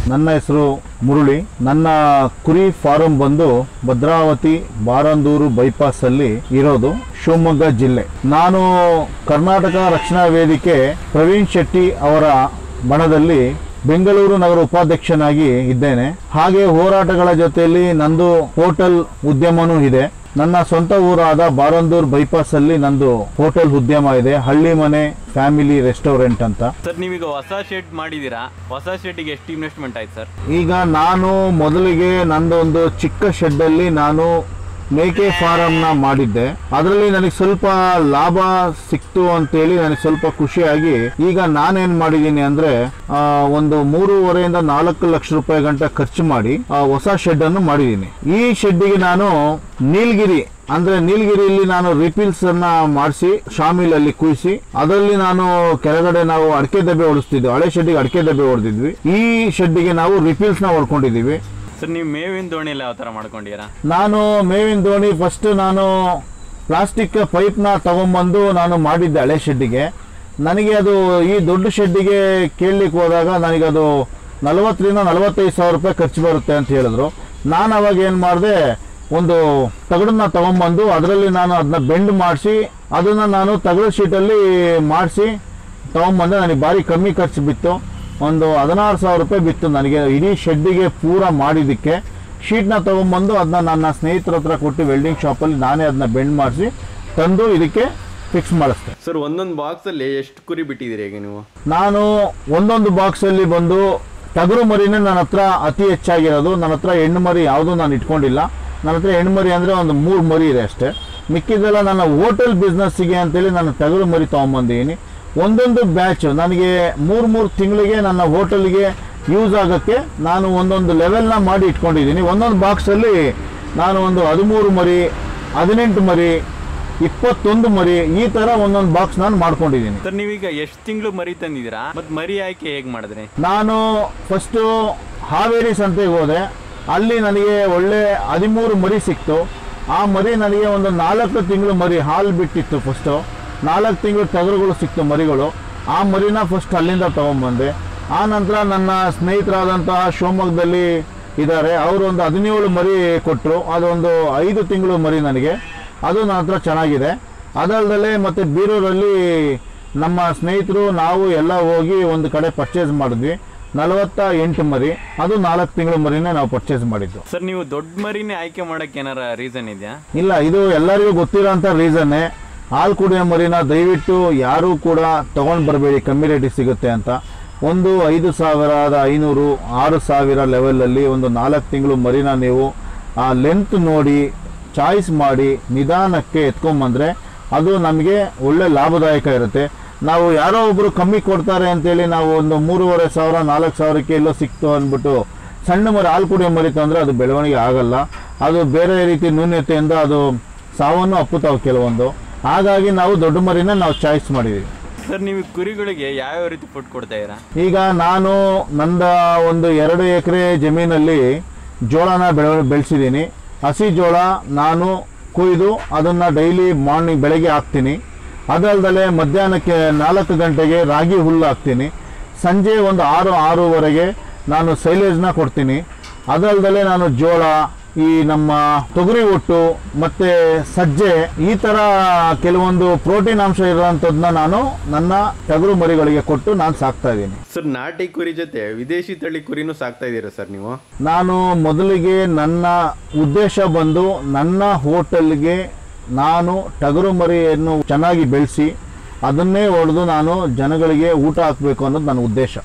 ನನ್ನ ಹೆಸರು ಮುರಳಿ ನನ್ನ ಕುರಿ ಫಾರಂ ಬಂದು ಭದ್ರಾವತಿ ಬಾರಂದೂರು ಬೈಪಾಸ್ ಅಲ್ಲಿ ಇರೋದು ಶಿವಮೊಗ್ಗ ಜಿಲ್ಲೆ ನಾನು ಕರ್ನಾಟಕ ರಕ್ಷಣಾ ವೇದಿಕೆ ಪ್ರವೀಣ್ ಶೆಟ್ಟಿ ಅವರ ಬಣದಲ್ಲಿ ಬೆಂಗಳೂರು ನಗರ ಉಪಾಧ್ಯಕ್ಷನಾಗಿ ಇದ್ದೇನೆ ಹಾಗೆ ಹೋರಾಟಗಳ ಜೊತೆಯಲ್ಲಿ ನಂದು ಹೋಟೆಲ್ ಉದ್ಯಮನೂ ಇದೆ ನನ್ನ ಸ್ವಂತ ಊರಾದ ಬಾರಂದೂರ್ ಬೈಪಾಸ್ ಅಲ್ಲಿ ನಂದು ಹೋಟೆಲ್ ಉದ್ಯಮ ಇದೆ ಹಳ್ಳಿ ಮನೆ ಫ್ಯಾಮಿಲಿ ರೆಸ್ಟೋರೆಂಟ್ ಅಂತ ಸರ್ ನೀವೀಗ ಹೊಸ ಶೆಡ್ ಮಾಡಿದ್ದೀರಾ ಹೊಸ ಶೆಡ್ಡಿಗೆ ಎಷ್ಟು ಇನ್ವೆಸ್ಟ್ಮೆಂಟ್ ಆಯ್ತು ಸರ್ ಈಗ ನಾನು ಮೊದಲಿಗೆ ನಂದೊಂದು ಚಿಕ್ಕ ಶೆಡ್ಡಲ್ಲಿ ನಾನು ಮೇಕೆ ಫಾರಮ್ನ ಮಾಡಿದ್ದೆ ಅದರಲ್ಲಿ ನನಗೆ ಸ್ವಲ್ಪ ಲಾಭ ಸಿಕ್ತು ಅಂತೇಳಿ ನನಗೆ ಸ್ವಲ್ಪ ಖುಷಿಯಾಗಿ ಈಗ ನಾನೇನ್ ಮಾಡಿದ್ದೀನಿ ಅಂದ್ರೆ ಆ, ಒಂದು ಮೂರುವರೆಯಿಂದ ನಾಲ್ಕು ಲಕ್ಷ ರೂಪಾಯಿ ಗಂಟ ಖರ್ಚು ಮಾಡಿ ಆ, ಹೊಸ ಶೆಡ್ ಅನ್ನು ಮಾಡಿದ್ದೀನಿ ಈ ಶೆಡ್ಡಿಗೆ ನಾನು ನೀಲಗಿರಿ ಅಂದ್ರೆ ನೀಲಗಿರಿಯಲ್ಲಿ ನಾನು ರಿಫಿಲ್ಸ್ ಅನ್ನ ಮಾಡಿಸಿ ಶಾಮಿಲಲ್ಲಿ ಕುಯಿಸಿ ಅದರಲ್ಲಿ ನಾನು ಕೆಳಗಡೆ ನಾವು ಅಡಿಕೆ ದಬ್ಬೆ ಹೊಡಿಸ್ತಿದ್ವಿ ಹಳೆ ಶೆಡ್ಡಿಗೆ ಅಡಿಕೆ ದಬ್ಬೆ ಹೊಡೆದಿದ್ವಿ ಈ ಶೆಡ್ಡಿಗೆ ನಾವು ರಿಫಿಲ್ಸ್ ನ ಹೊಡ್ಕೊಂಡಿದೀವಿ ಸರ್ ನೀವು ಮೇವಿನ ದೋಣಿಯಲ್ಲಿ ಯಾವ ಥರ ಮಾಡ್ಕೊಂಡಿರಾ ನಾನು ಮೇವಿನ ದೋಣಿ ಫಸ್ಟ್ ನಾನು ಪ್ಲಾಸ್ಟಿಕ್ ಪೈಪ್ನ ತಗೊಂಬಂದು ನಾನು ಮಾಡಿದ್ದೆ ಹಳೆ ಶೆಡ್ಡಿಗೆ ನನಗೆ ಅದು ಈ ದೊಡ್ಡ ಶೆಡ್ಡಿಗೆ ಕೇಳಲಿಕ್ಕೆ ಹೋದಾಗ ನನಗದು ನಲವತ್ತರಿಂದ ನಲವತ್ತೈದು ಸಾವಿರ ರೂಪಾಯಿ ಖರ್ಚು ಬರುತ್ತೆ ಅಂತ ಹೇಳಿದ್ರು ನಾನು ಅವಾಗ ಏನು ಮಾಡಿದೆ ಒಂದು ತಗಡನ್ನ ತಗೊಂಬಂದು ಅದರಲ್ಲಿ ನಾನು ಅದನ್ನ ಬೆಂಡ್ ಮಾಡಿಸಿ ಅದನ್ನು ನಾನು ತಗಡು ಶೀಟಲ್ಲಿ ಮಾಡಿಸಿ ತಗೊಂಬಂದೆ ನನಗೆ ಭಾರಿ ಕಮ್ಮಿ ಖರ್ಚು ಬಿತ್ತು ಒಂದು ಹದಿನಾರು ಸಾವಿರ ರೂಪಾಯಿ ಬಿತ್ತು ನನಗೆ ಇಡೀ ಶೆಡ್ಡಿಗೆ ಪೂರ ಮಾಡಿದ್ದಕ್ಕೆ ಶೀಟ್ನ ತೊಗೊಂಬಂದು ಅದನ್ನ ನನ್ನ ಸ್ನೇಹಿತರ ಹತ್ರ ಕೊಟ್ಟು ವೆಲ್ಡಿಂಗ್ ಶಾಪಲ್ಲಿ ನಾನೇ ಅದನ್ನ ಬೆಂಡ್ ಮಾಡಿಸಿ ತಂದು ಇದಕ್ಕೆ ಫಿಕ್ಸ್ ಮಾಡಿಸ್ದೆ ಸರ್ ಒಂದೊಂದು ಬಾಕ್ಸಲ್ಲಿ ಎಷ್ಟು ಕುರಿ ಬಿಟ್ಟಿದ್ದೀರಿ ಈಗ ನೀವು ನಾನು ಒಂದೊಂದು ಬಾಕ್ಸಲ್ಲಿ ಬಂದು ಟಗರು ಮರಿನೇ ನನ್ನ ಹತ್ರ ಅತಿ ಹೆಚ್ಚಾಗಿರೋದು ನನ್ನ ಹತ್ರ ಹೆಣ್ಣು ಮರಿ ಯಾವುದೂ ನಾನು ಇಟ್ಕೊಂಡಿಲ್ಲ ನನ್ನ ಹತ್ರ ಹೆಣ್ಣು ಮರಿ ಅಂದರೆ ಒಂದು ಮೂರು ಮರಿ ಇದೆ ಅಷ್ಟೇ ಮಿಕ್ಕಿದೆಲ್ಲ ನನ್ನ ಹೋಟೆಲ್ ಬಿಸ್ನೆಸ್ಸಿಗೆ ಅಂತೇಳಿ ನಾನು ಟಗರು ಮರಿ ತೊಗೊಂಬಂದಿದ್ದೀನಿ ಒಂದೊಂದು ಬ್ಯಾಚ್ ನನಗೆ ಮೂರು ಮೂರು ತಿಂಗಳಿಗೆ ನನ್ನ ಹೋಟೆಲ್ಗೆ ಯೂಸ್ ಆಗೋಕ್ಕೆ ನಾನು ಒಂದೊಂದು ಲೆವೆಲ್ನ ಮಾಡಿ ಇಟ್ಕೊಂಡಿದ್ದೀನಿ ಒಂದೊಂದು ಬಾಕ್ಸಲ್ಲಿ ನಾನು ಒಂದು ಹದಿಮೂರು ಮರಿ ಹದಿನೆಂಟು ಮರಿ ಇಪ್ಪತ್ತೊಂದು ಮರಿ ಈ ಥರ ಒಂದೊಂದು ಬಾಕ್ಸ್ ನಾನು ಮಾಡ್ಕೊಂಡಿದ್ದೀನಿ ಸರ್ ನೀವೀಗ ಎಷ್ಟು ತಿಂಗಳು ಮರಿ ತಂದಿದ್ದೀರಾ ಮತ್ತು ಮರಿ ಆಯ್ಕೆ ಹೇಗೆ ಮಾಡಿದ್ರಿ ನಾನು ಫಸ್ಟು ಹಾವೇರಿ ಸಂತೆಗೆ ಹೋದೆ ಅಲ್ಲಿ ನನಗೆ ಒಳ್ಳೆ ಹದಿಮೂರು ಮರಿ ಸಿಕ್ತು ಆ ಮರಿ ನನಗೆ ಒಂದು ನಾಲ್ಕು ತಿಂಗಳು ಮರಿ ಹಾಲು ಬಿಟ್ಟಿತ್ತು ಫಸ್ಟು ನಾಲ್ಕು ತಿಂಗಳು ಟಗರುಗಳು ಸಿಕ್ತು ಮರಿಗಳು ಆ ಮರಿನ ಫಸ್ಟ್ ಅಲ್ಲಿಂದ ತೊಗೊಂಬಂದೆ ಆ ನಂತರ ನನ್ನ ಸ್ನೇಹಿತರಾದಂತಹ ಶಿವಮೊಗ್ಗದಲ್ಲಿ ಇದ್ದಾರೆ ಅವರು ಒಂದು ಹದಿನೇಳು ಮರಿ ಕೊಟ್ಟರು ಅದೊಂದು ಐದು ತಿಂಗಳು ಮರಿ ನನಗೆ ಅದು ನನ್ನ ಹತ್ರ ಚೆನ್ನಾಗಿದೆ ಅದಲ್ಲದೆ ಮತ್ತು ಬೀರೂರಲ್ಲಿ ನಮ್ಮ ಸ್ನೇಹಿತರು ನಾವು ಎಲ್ಲ ಹೋಗಿ ಒಂದು ಕಡೆ ಪರ್ಚೇಸ್ ಮಾಡಿದ್ವಿ ನಲವತ್ತ ಎಂಟು ಮರಿ ಅದು ನಾಲ್ಕು ತಿಂಗಳು ಮರಿನೇ ನಾವು ಪರ್ಚೇಸ್ ಮಾಡಿದ್ದು ಸರ್ ನೀವು ದೊಡ್ಡ ಮರಿನೇ ಆಯ್ಕೆ ಮಾಡೋಕ್ಕೆ ಏನಾರ ರೀಸನ್ ಇದೆಯಾ ಇಲ್ಲ ಇದು ಎಲ್ಲರಿಗೂ ಗೊತ್ತಿರೋಂಥ ರೀಸನ್ನೇ ಹಾಲು ಕುಡಿಯೋ ಮರಿನ ದಯವಿಟ್ಟು ಯಾರೂ ಕೂಡ ತೊಗೊಂಡು ಬರಬೇಡಿ ಕಮ್ಮಿ ರೇಟಿಗೆ ಸಿಗುತ್ತೆ ಅಂತ ಒಂದು ಐದು ಸಾವಿರದ ಐನೂರು ಆರು ಸಾವಿರ ಲೆವೆಲಲ್ಲಿ ಒಂದು ನಾಲ್ಕು ತಿಂಗಳು ಮರಿನ ನೀವು ಆ ಲೆಂತ್ ನೋಡಿ ಚಾಯ್ಸ್ ಮಾಡಿ ನಿಧಾನಕ್ಕೆ ಎತ್ಕೊಂಬಂದ್ರೆ ಅದು ನಮಗೆ ಒಳ್ಳೆ ಲಾಭದಾಯಕ ಇರುತ್ತೆ ನಾವು ಯಾರೋ ಒಬ್ಬರು ಕಮ್ಮಿ ಕೊಡ್ತಾರೆ ಅಂತೇಳಿ ನಾವು ಒಂದು ಮೂರುವರೆ ಸಾವಿರ ನಾಲ್ಕು ಸಾವಿರಕ್ಕೆ ಎಲ್ಲೋ ಸಿಕ್ತು ಅಂದ್ಬಿಟ್ಟು ಸಣ್ಣ ಮರಿ ಹಾಲು ಕುಡಿಯೋ ಮರಿ ತಂದರೆ ಅದು ಬೆಳವಣಿಗೆ ಆಗಲ್ಲ ಅದು ಬೇರೆ ರೀತಿ ನ್ಯೂನ್ಯತೆಯಿಂದ ಅದು ಸಾವನ್ನು ಅಪ್ಪುತ್ತಾವೆ ಕೆಲವೊಂದು ಹಾಗಾಗಿ ನಾವು ದೊಡ್ಡ ಮರಿನ ನಾವು ಚಾಯ್ಸ್ ಮಾಡಿದ್ದೀವಿ ಸರ್ ನೀವು ಕುರಿಗಳಿಗೆ ಯಾವ್ಯಾವ ರೀತಿ ಫುಡ್ ಕೊಡ್ತಾ ಇದ್ದೀರಾ ಈಗ ನಾನು ನಂದ ಒಂದು ಎರಡು ಎಕರೆ ಜಮೀನಲ್ಲಿ ಜೋಳನ ಬೆಳೆ ಬೆಳೆಸಿದ್ದೀನಿ ಹಸಿ ಜೋಳ ನಾನು ಕೊಯ್ದು ಅದನ್ನು ಡೈಲಿ ಮಾರ್ನಿಂಗ್ ಬೆಳಗ್ಗೆ ಹಾಕ್ತೀನಿ ಅದಲ್ಲದೆ ಮಧ್ಯಾಹ್ನಕ್ಕೆ ನಾಲ್ಕು ಗಂಟೆಗೆ ರಾಗಿ ಹುಲ್ಲು ಹಾಕ್ತೀನಿ ಸಂಜೆ ಒಂದು ಆರು ಆರೂವರೆಗೆ ನಾನು ಸೈಲೇಜ್ನ ಕೊಡ್ತೀನಿ ಅದಲ್ಲದೆ ನಾನು ಜೋಳ ಈ ನಮ್ಮ ತೊಗರಿ ಒಟ್ಟು ಮತ್ತೆ ಸಜ್ಜೆ ಈ ಥರ ಕೆಲವೊಂದು ಪ್ರೋಟೀನ್ ಅಂಶ ಇರುವಂಥದ್ದನ್ನ ನಾನು ನನ್ನ ಟಗರು ಮರಿಗಳಿಗೆ ಕೊಟ್ಟು ನಾನು ಸಾಕ್ತಾ ಇದ್ದೀನಿ ಸರ್ ನಾಟಿ ಕುರಿ ಜೊತೆ ವಿದೇಶಿ ತಳಿ ಕುರಿನೂ ಸಾಕ್ತಾ ಇದ್ದೀರಾ ಸರ್ ನೀವು ನಾನು ಮೊದಲಿಗೆ ನನ್ನ ಉದ್ದೇಶ ಬಂದು ನನ್ನ ಹೋಟೆಲ್ಗೆ ನಾನು ಟಗರು ಮರಿಯನ್ನು ಚೆನ್ನಾಗಿ ಬೆಳೆಸಿ ಅದನ್ನೇ ಹೊಡೆದು ನಾನು ಜನಗಳಿಗೆ ಊಟ ಹಾಕಬೇಕು ಅನ್ನೋದು ನನ್ನ ಉದ್ದೇಶ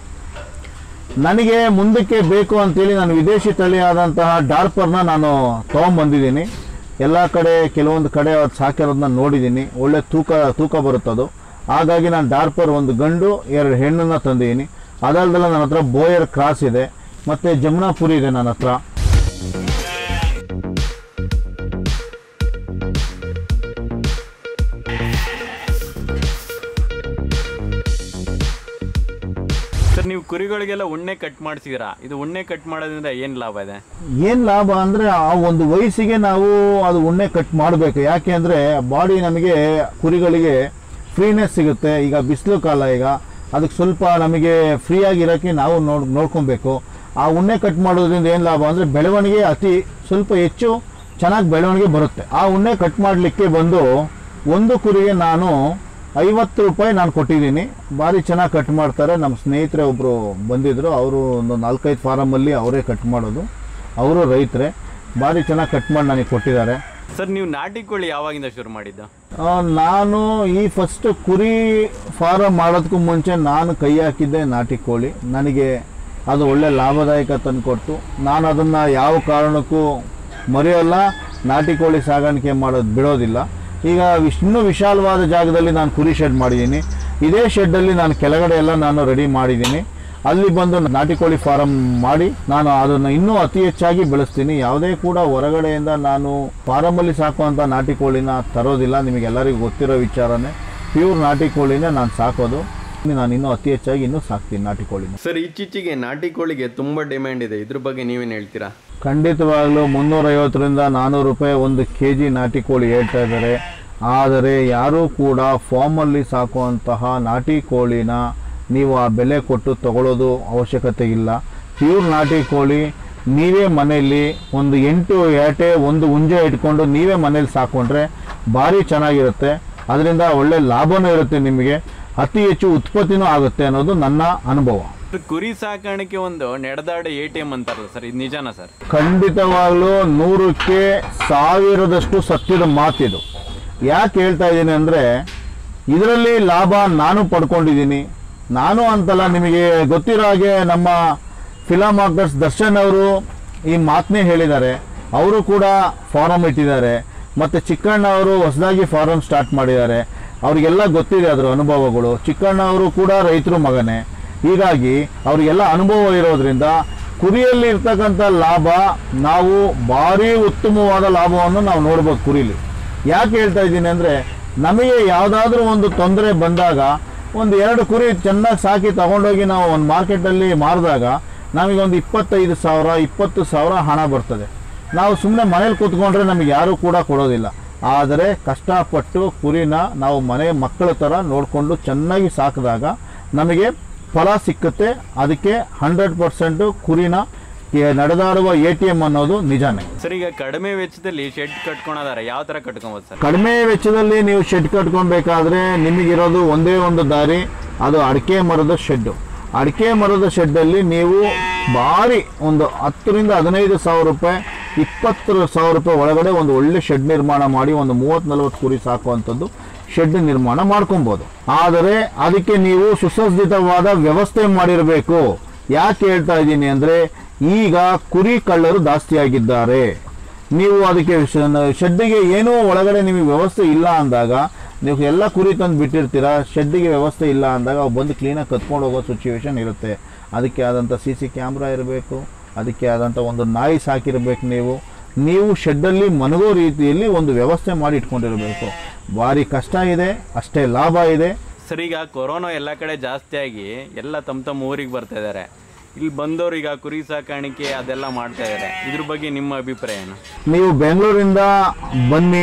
ನನಗೆ ಮುಂದಕ್ಕೆ ಬೇಕು ಅಂತೇಳಿ ನಾನು ವಿದೇಶಿ ತಳಿಯಾದಂತಹ ಡಾರ್ಪರ್ನ ನಾನು ತೊಗೊಂಬಂದಿದ್ದೀನಿ ಎಲ್ಲ ಕಡೆ ಕೆಲವೊಂದು ಕಡೆ ಅದು ಸಾಕಿರೋದನ್ನ ನೋಡಿದ್ದೀನಿ ಒಳ್ಳೆ ತೂಕ ತೂಕ ಬರುತ್ತದು ಹಾಗಾಗಿ ನಾನು ಡಾರ್ಪರ್ ಒಂದು ಗಂಡು ಎರಡು ಹೆಣ್ಣನ್ನ ತಂದಿದ್ದೀನಿ ಅದಲ್ದಲ್ಲ ನನ್ನ ಹತ್ರ ಬೋಯರ್ ಕ್ರಾಸ್ ಇದೆ ಮತ್ತು ಜಮುನಾಪುರಿ ಇದೆ ನನ್ನ ಹತ್ರ ಸರ್ ನೀವು ಕುರಿಗಳಿಗೆಲ್ಲ ಉಣ್ಣೆ ಕಟ್ ಮಾಡಿಸಿದ್ದೀರಾ ಇದು ಉಣ್ಣೆ ಕಟ್ ಮಾಡೋದ್ರಿಂದ ಏನು ಲಾಭ ಇದೆ ಏನು ಲಾಭ ಅಂದರೆ ಆ ಒಂದು ವಯಸ್ಸಿಗೆ ನಾವು ಅದು ಉಣ್ಣೆ ಕಟ್ ಮಾಡಬೇಕು ಯಾಕೆ ಅಂದರೆ ಬಾಡಿ ನಮಗೆ ಕುರಿಗಳಿಗೆ ಫ್ರೀನೆಸ್ ಸಿಗುತ್ತೆ ಈಗ ಬಿಸಿಲು ಕಾಲ ಈಗ ಅದಕ್ಕೆ ಸ್ವಲ್ಪ ನಮಗೆ ಫ್ರೀಯಾಗಿ ಇರೋಕ್ಕೆ ನಾವು ನೋಡ್ ನೋಡ್ಕೊಬೇಕು ಆ ಉಣ್ಣೆ ಕಟ್ ಮಾಡೋದ್ರಿಂದ ಏನು ಲಾಭ ಅಂದರೆ ಬೆಳವಣಿಗೆ ಅತಿ ಸ್ವಲ್ಪ ಹೆಚ್ಚು ಚೆನ್ನಾಗಿ ಬೆಳವಣಿಗೆ ಬರುತ್ತೆ ಆ ಉಣ್ಣೆ ಕಟ್ ಮಾಡಲಿಕ್ಕೆ ಬಂದು ಒಂದು ಕುರಿಗೆ ನಾನು ಐವತ್ತು ರೂಪಾಯಿ ನಾನು ಕೊಟ್ಟಿದ್ದೀನಿ ಭಾರಿ ಚೆನ್ನಾಗಿ ಕಟ್ ಮಾಡ್ತಾರೆ ನಮ್ಮ ಸ್ನೇಹಿತರೆ ಒಬ್ಬರು ಬಂದಿದ್ದರು ಅವರು ಒಂದು ನಾಲ್ಕೈದು ಫಾರಮಲ್ಲಿ ಅವರೇ ಕಟ್ ಮಾಡೋದು ಅವರು ರೈತರೇ ಭಾರಿ ಚೆನ್ನಾಗಿ ಕಟ್ ಮಾಡಿ ನನಗೆ ಕೊಟ್ಟಿದ್ದಾರೆ ಸರ್ ನೀವು ನಾಟಿ ಕೋಳಿ ಯಾವಾಗಿಂದ ಶುರು ಮಾಡಿದ್ದು ಆ, ನಾನು ಈ ಫಸ್ಟ್ ಕುರಿ ಫಾರಂ ಮಾಡೋದಕ್ಕೂ ಮುಂಚೆ ನಾನು ಕೈ ಹಾಕಿದ್ದೆ ನಾಟಿ ಕೋಳಿ ನನಗೆ ಅದು ಒಳ್ಳೆ ಲಾಭದಾಯಕ ತಂದುಕೊಟ್ಟು ನಾನು ಅದನ್ನು ಯಾವ ಕಾರಣಕ್ಕೂ ಮರೆಯೋಲ್ಲ ನಾಟಿ ಕೋಳಿ ಸಾಗಾಣಿಕೆ ಮಾಡೋದು ಬಿಡೋದಿಲ್ಲ ಈಗ ವಿಶ್- ಇನ್ನೂ ವಿಶಾಲವಾದ ಜಾಗದಲ್ಲಿ ನಾನು ಕುರಿ ಶೆಡ್ ಮಾಡಿದ್ದೀನಿ ಇದೇ ಶೆಡ್ಡಲ್ಲಿ ನಾನು ಕೆಳಗಡೆ ಎಲ್ಲ ನಾನು ರೆಡಿ ಮಾಡಿದ್ದೀನಿ ಅಲ್ಲಿ ಬಂದು ನಾಟಿ ಕೋಳಿ ಫಾರಂ ಮಾಡಿ ನಾನು ಅದನ್ನು ಇನ್ನೂ ಅತಿ ಹೆಚ್ಚಾಗಿ ಬೆಳೆಸ್ತೀನಿ ಯಾವುದೇ ಕೂಡ ಹೊರಗಡೆಯಿಂದ ನಾನು ಫಾರಮಲ್ಲಿ ಸಾಕುವಂಥ ನಾಟಿ ಕೋಳಿನ ತರೋದಿಲ್ಲ ನಿಮಗೆಲ್ಲರಿಗೂ ಗೊತ್ತಿರೋ ವಿಚಾರನೇ ಪ್ಯೂರ್ ನಾಟಿ ಕೋಳಿನೇ ನಾನು ಸಾಕೋದು ನಾನು ಇನ್ನೂ ಅತಿ ಹೆಚ್ಚಾಗಿ ಇನ್ನೂ ಸಾಕ್ತೀನಿ ನಾಟಿ ಕೋಳಿನ ಸರ್ ಇತ್ತೀಚೆಗೆ ನಾಟಿ ಕೋಳಿಗೆ ತುಂಬ ಡಿಮ್ಯಾಂಡ್ ಇದೆ ಇದ್ರ ಬಗ್ಗೆ ನೀವೇನು ಹೇಳ್ತೀರಾ ಖಂಡಿತವಾಗ್ಲೂ ಮುನ್ನೂರೈವತ್ತರಿಂದ ನಾನ್ನೂರು ರೂಪಾಯಿ ಒಂದು ಕೆ ಜಿ ನಾಟಿ ಕೋಳಿ ಹೇಳ್ತಾ ಇದ್ದಾರೆ ಆದರೆ ಯಾರೂ ಕೂಡ ಫಾರ್ಮಲ್ಲಿ ಸಾಕುವಂತಹ ನಾಟಿ ಕೋಳಿನ ನೀವು ಆ ಬೆಲೆ ಕೊಟ್ಟು ತಗೊಳ್ಳೋದು ಅವಶ್ಯಕತೆ ಇಲ್ಲ ಪ್ಯೂರ್ ನಾಟಿ ಕೋಳಿ ನೀವೇ ಮನೆಯಲ್ಲಿ ಒಂದು ಎಂಟು ಏಟೆ ಒಂದು ಹುಂಜೆ ಇಟ್ಕೊಂಡು ನೀವೇ ಮನೇಲಿ ಸಾಕೊಂಡ್ರೆ ಭಾರಿ ಚೆನ್ನಾಗಿರುತ್ತೆ ಅದರಿಂದ ಒಳ್ಳೆ ಲಾಭನೂ ಇರುತ್ತೆ ನಿಮಗೆ ಅತಿ ಹೆಚ್ಚು ಉತ್ಪತ್ತಿನೂ ಆಗುತ್ತೆ ಅನ್ನೋದು ನನ್ನ ಅನುಭವ ಸರ್, ಕುರಿ ಸಾಕಾಣಿಕೆ ಒಂದು ನಡೆದಾಡ ಎ ಟಿ ಎಮ್ ಅಂತಾರಲ್ಲ ಸರ್ ಇದು ನಿಜಾನಾ ಸರ್ ಖಂಡಿತವಾಗ್ಲೂ ನೂರಕ್ಕೆ ಸಾವಿರದಷ್ಟು ಸತ್ಯದ ಮಾತಿದು ಯಾಕೆ ಹೇಳ್ತಾ ಇದ್ದೀನಿ ಅಂದರೆ ಇದರಲ್ಲಿ ಲಾಭ ನಾನು ಪಡ್ಕೊಂಡಿದ್ದೀನಿ ನಾನು ಅಂತಲ್ಲ ನಿಮಗೆ ಗೊತ್ತಿರೋ ಹಾಗೆ ನಮ್ಮ ಫಿಲಮ್ ಆಕ್ಟರ್ಸ್ ದರ್ಶನ್ ಅವರು ಈ ಮಾತನ್ನೇ ಹೇಳಿದ್ದಾರೆ ಅವರು ಕೂಡ ಫಾರಮ್ ಇಟ್ಟಿದ್ದಾರೆ ಮತ್ತು ಚಿಕ್ಕಣ್ಣ ಅವರು ಹೊಸದಾಗಿ ಫಾರಮ್ ಸ್ಟಾರ್ಟ್ ಮಾಡಿದ್ದಾರೆ ಅವರಿಗೆಲ್ಲ ಗೊತ್ತಿದೆ ಅದರ ಅನುಭವಗಳು ಚಿಕ್ಕಣ್ಣ ಅವರು ಕೂಡ ರೈತರು ಮಗನೇ ಹೀಗಾಗಿ ಅವರಿಗೆಲ್ಲ ಅನುಭವ ಇರೋದ್ರಿಂದ ಕುರಿಯಲ್ಲಿ ಇರ್ತಕ್ಕಂಥ ಲಾಭ ನಾವು ಭಾರಿ ಉತ್ತಮವಾದ ಲಾಭವನ್ನು ನಾವು ನೋಡ್ಬೋದು ಕುರಿಲಿ ಯಾಕೆ ಹೇಳ್ತಾ ಇದ್ದೀನಿ ಅಂದರೆ ನಮಗೆ ಯಾವುದಾದ್ರೂ ಒಂದು ತೊಂದರೆ ಬಂದಾಗ ಒಂದು ಎರಡು ಕುರಿ ಚೆನ್ನಾಗಿ ಸಾಕಿ ತಗೊಂಡೋಗಿ ನಾವು ಒಂದು ಮಾರ್ಕೆಟಲ್ಲಿ ಮಾರಿದಾಗ ನಮಗೆ ಒಂದು ಇಪ್ಪತ್ತೈದು ಸಾವಿರ ಇಪ್ಪತ್ತು ಸಾವಿರ ಹಣ ಬರ್ತದೆ ನಾವು ಸುಮ್ಮನೆ ಮನೇಲಿ ಕೂತ್ಕೊಂಡ್ರೆ ನಮಗೆ ಯಾರೂ ಕೂಡ ಕೊಡೋದಿಲ್ಲ ಆದರೆ ಕಷ್ಟಪಟ್ಟು ಕುರಿನ ನಾವು ಮನೆ ಮಕ್ಕಳ ಥರ ನೋಡಿಕೊಂಡು ಚೆನ್ನಾಗಿ ಸಾಕಿದಾಗ ನಮಗೆ ಫಲ ಸಿಕ್ಕುತ್ತೆ ಅದಕ್ಕೆ ಹಂಡ್ರೆಡ್ ಪರ್ಸೆಂಟು ಕುರಿನ ಕೆ- ನಡೆದಾಡುವ ಎ ಟಿ ಎಮ್ ಅನ್ನೋದು ನಿಜಾನೇ ಸರ್ ಈಗ ಕಡಿಮೆ ವೆಚ್ಚದಲ್ಲಿ ಶೆಡ್ ಕಟ್ಕೊಳದಾರೆ ಯಾವ ಥರ ಕಟ್ಕೊಬೋದು ಸರ್ ಕಡಿಮೆ ವೆಚ್ಚದಲ್ಲಿ ನೀವು ಶೆಡ್ ಕಟ್ಕೊಬೇಕಾದ್ರೆ ನಿಮಗಿರೋದು ಒಂದೇ ಒಂದು ದಾರಿ ಅದು ಅಡಿಕೆ ಮರದ ಶೆಡ್ಡು ಅಡಿಕೆ ಮರದ ಶೆಡ್ಡಲ್ಲಿ ನೀವು ಭಾರಿ ಒಂದು ಹತ್ತರಿಂದ ಹದಿನೈದು ಸಾವಿರ ರೂಪಾಯಿ ಇಪ್ಪತ್ತು ಸಾವಿರ ರೂಪಾಯಿ ಒಳಗಡೆ ಒಂದು ಒಳ್ಳೆ ಶೆಡ್ ನಿರ್ಮಾಣ ಮಾಡಿ ಒಂದು ಮೂವತ್ತು ನಲವತ್ತು ಕುರಿ ಸಾಕುವಂಥದ್ದು ಶೆಡ್ ನಿರ್ಮಾಣ ಮಾಡ್ಕೊಬೋದು ಆದರೆ ಅದಕ್ಕೆ ನೀವು ಸುಸಜ್ಜಿತವಾದ ವ್ಯವಸ್ಥೆ ಮಾಡಿರಬೇಕು ಯಾಕೆ ಹೇಳ್ತಾ ಇದ್ದೀನಿ ಅಂದರೆ ಈಗ ಕುರಿ ಕಳ್ಳರು ಜಾಸ್ತಿ ಆಗಿದ್ದಾರೆ ನೀವು ಅದಕ್ಕೆ ಶ- ಶೆಡ್ಡಿಗೆ ಏನೂ ಒಳಗಡೆ ನಿಮಗೆ ವ್ಯವಸ್ಥೆ ಇಲ್ಲ ಅಂದಾಗ ನೀವು ಎಲ್ಲ ಕುರಿ ತಂದು ಬಿಟ್ಟಿರ್ತೀರಾ ಶೆಡ್ಡಿಗೆ ವ್ಯವಸ್ಥೆ ಇಲ್ಲ ಅಂದಾಗ ಅವು ಬಂದು ಕ್ಲೀನಾಗಿ ಕತ್ಕೊಂಡು ಹೋಗೋ ಸಿಚುವೇಶನ್ ಇರುತ್ತೆ ಅದಕ್ಕೆ ಆದಂಥ ಸಿ ಸಿ ಕ್ಯಾಮ್ರಾ ಇರಬೇಕು ಅದಕ್ಕೆ ಆದಂಥ ಒಂದು ನಾಯಿ ಸಾಕಿರಬೇಕು ನೀವು ನೀವು ಶೆಡ್ಡಲ್ಲಿ ಮನಗೋ ರೀತಿಯಲ್ಲಿ ಒಂದು ವ್ಯವಸ್ಥೆ ಮಾಡಿ ಇಟ್ಕೊಂಡಿರಬೇಕು ಭಾರಿ ಕಷ್ಟ ಇದೆ ಅಷ್ಟೇ ಲಾಭ ಇದೆ ಸರ್ ಈಗ ಕೊರೋನಾ ಎಲ್ಲ ಕಡೆ ಜಾಸ್ತಿ ಆಗಿ ಎಲ್ಲ ತಮ್ಮ ತಮ್ಮ ಊರಿಗೆ ಬರ್ತಾ ಇದ್ದಾರೆ ಇಲ್ಲಿ ಬಂದವರು ಈಗ ಕುರಿ ಸಾಕಾಣಿಕೆ ಅದೆಲ್ಲ ಮಾಡ್ತಾ ಇದ್ದಾರೆ ಇದ್ರ ಬಗ್ಗೆ ನಿಮ್ಮ ಅಭಿಪ್ರಾಯ ಏನು ನೀವು ಬೆಂಗಳೂರಿಂದ ಬನ್ನಿ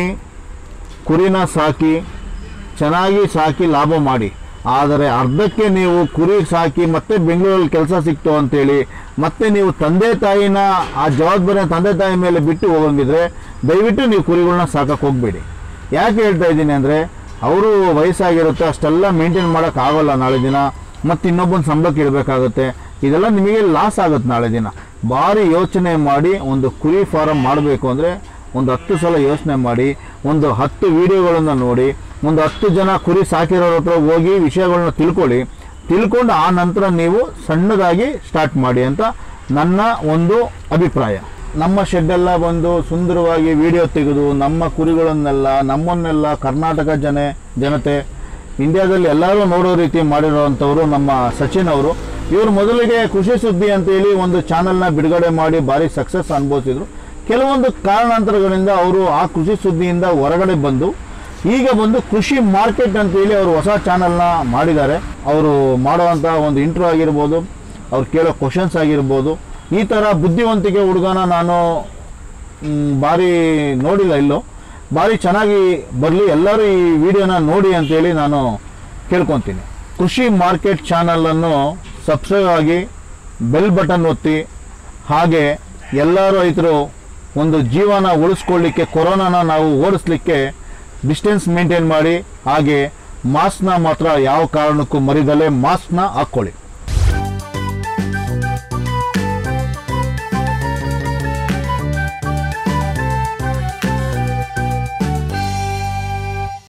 ಕುರಿನ ಸಾಕಿ ಚೆನ್ನಾಗಿ ಸಾಕಿ ಲಾಭ ಮಾಡಿ ಆದರೆ ಅರ್ಧಕ್ಕೆ ನೀವು ಕುರಿ ಸಾಕಿ ಮತ್ತೆ ಬೆಂಗಳೂರಲ್ಲಿ ಕೆಲಸ ಸಿಕ್ತು ಅಂತೇಳಿ ಮತ್ತೆ ನೀವು ತಂದೆ ತಾಯಿನ ಆ ಜವಾಬ್ದಾರಿನ ತಂದೆ ತಾಯಿ ಮೇಲೆ ಬಿಟ್ಟು ಹೋಗಂಗಿದ್ರೆ ದಯವಿಟ್ಟು ನೀವು ಕುರಿಗಳನ್ನ ಸಾಕಕ್ಕೆ ಹೋಗಬೇಡಿ ಯಾಕೆ ಹೇಳ್ತಾ ಇದ್ದೀನಿ ಅಂದರೆ ಅವರು ವಯಸ್ಸಾಗಿರುತ್ತೆ ಅಷ್ಟೆಲ್ಲ ಮೇಂಟೈನ್ ಮಾಡೋಕ್ಕಾಗಲ್ಲ ನಾಳೆ ದಿನ ಮತ್ತು ಇನ್ನೊಬ್ಬನ ಸಂಬಳಕ್ಕೆ ಇಡಬೇಕಾಗುತ್ತೆ ಇದೆಲ್ಲ ನಿಮಗೆ ಲಾಸ್ ಆಗುತ್ತೆ ನಾಳೆ ದಿನ ಭಾರಿ ಯೋಚನೆ ಮಾಡಿ ಒಂದು ಕುರಿ ಫಾರಮ್ ಮಾಡಬೇಕು ಅಂದರೆ ಒಂದು ಹತ್ತು ಸಲ ಯೋಚನೆ ಮಾಡಿ ಒಂದು ಹತ್ತು ವಿಡಿಯೋಗಳನ್ನು ನೋಡಿ ಒಂದು ಹತ್ತು ಜನ ಕುರಿ ಸಾಕಿರೋರ ಹತ್ರ ಹೋಗಿ ವಿಷಯಗಳನ್ನ ತಿಳ್ಕೊಳ್ಳಿ ತಿಳ್ಕೊಂಡು ಆ ನಂತರ ನೀವು ಸಣ್ಣದಾಗಿ ಸ್ಟಾರ್ಟ್ ಮಾಡಿ ಅಂತ ನನ್ನ ಒಂದು ಅಭಿಪ್ರಾಯ ನಮ್ಮ ಶೆಡ್ಡೆಲ್ಲ ಬಂದು ಸುಂದರವಾಗಿ ವಿಡಿಯೋ ತೆಗೆದು ನಮ್ಮ ಕುರಿಗಳನ್ನೆಲ್ಲ ನಮ್ಮನ್ನೆಲ್ಲ ಕರ್ನಾಟಕ ಜನ ಜನತೆ ಇಂಡಿಯಾದಲ್ಲಿ ಎಲ್ಲರೂ ನೋಡೋ ರೀತಿ ಮಾಡಿರೋವಂಥವ್ರು ನಮ್ಮ ಸಚಿನ್ ಅವರು ಇವರು ಮೊದಲಿಗೆ ಕೃಷಿ ಸುದ್ದಿ ಅಂತೇಳಿ ಒಂದು ಚಾನಲ್ನ ಬಿಡುಗಡೆ ಮಾಡಿ ಭಾರಿ ಸಕ್ಸಸ್ ಅನುಭವಿಸಿದ್ರು ಕೆಲವೊಂದು ಕಾರಣಾಂತರಗಳಿಂದ ಅವರು ಆ ಕೃಷಿ ಸುದ್ದಿಯಿಂದ ಹೊರಗಡೆ ಬಂದು ಈಗ ಬಂದು ಕೃಷಿ ಮಾರ್ಕೆಟ್ ಅಂತೇಳಿ ಅವರು ಹೊಸ ಚಾನಲ್ನ ಮಾಡಿದ್ದಾರೆ ಅವರು ಮಾಡುವಂಥ ಒಂದು ಇಂಟ್ರೋ ಆಗಿರ್ಬೋದು ಅವ್ರು ಕೇಳೋ ಕ್ವಶನ್ಸ್ ಆಗಿರ್ಬೋದು ಈ ಥರ ಬುದ್ಧಿವಂತಿಕೆ ಹುಡುಗನ ನಾನು ಮ್, ಭಾರಿ ನೋಡಿಲ್ಲ ಇಲ್ಲೋ ಭಾರಿ ಚೆನ್ನಾಗಿ ಬರಲಿ ಎಲ್ಲರೂ ಈ ವಿಡಿಯೋನ ನೋಡಿ ಅಂತೇಳಿ ನಾನು ಕೇಳ್ಕೊತೀನಿ ಕೃಷಿ ಮಾರ್ಕೆಟ್ ಚಾನಲನ್ನು ಸಬ್ಸ್ಕ್ರೈಬ್ ಆಗಿ ಬೆಲ್ ಬಟನ್ ಒತ್ತಿ ಹಾಗೆ ಎಲ್ಲ ರೈತರು ಒಂದು ಜೀವನ ಉಳಿಸ್ಕೊಳ್ಳಿಕ್ಕೆ ಕೊರೋನಾನ ನಾವು ಓಡಿಸ್ಲಿಕ್ಕೆ ಡಿಸ್ಟೆನ್ಸ್ ಮೇಂಟೈನ್ ಮಾಡಿ ಹಾಗೆ ಮಾಸ್ಕ್ನ ಮಾತ್ರ ಯಾವ ಕಾರಣಕ್ಕೂ ಮರಿದಲ್ಲೇ ಮಾಸ್ಕ್ನ ಹಾಕ್ಕೊಳ್ಳಿ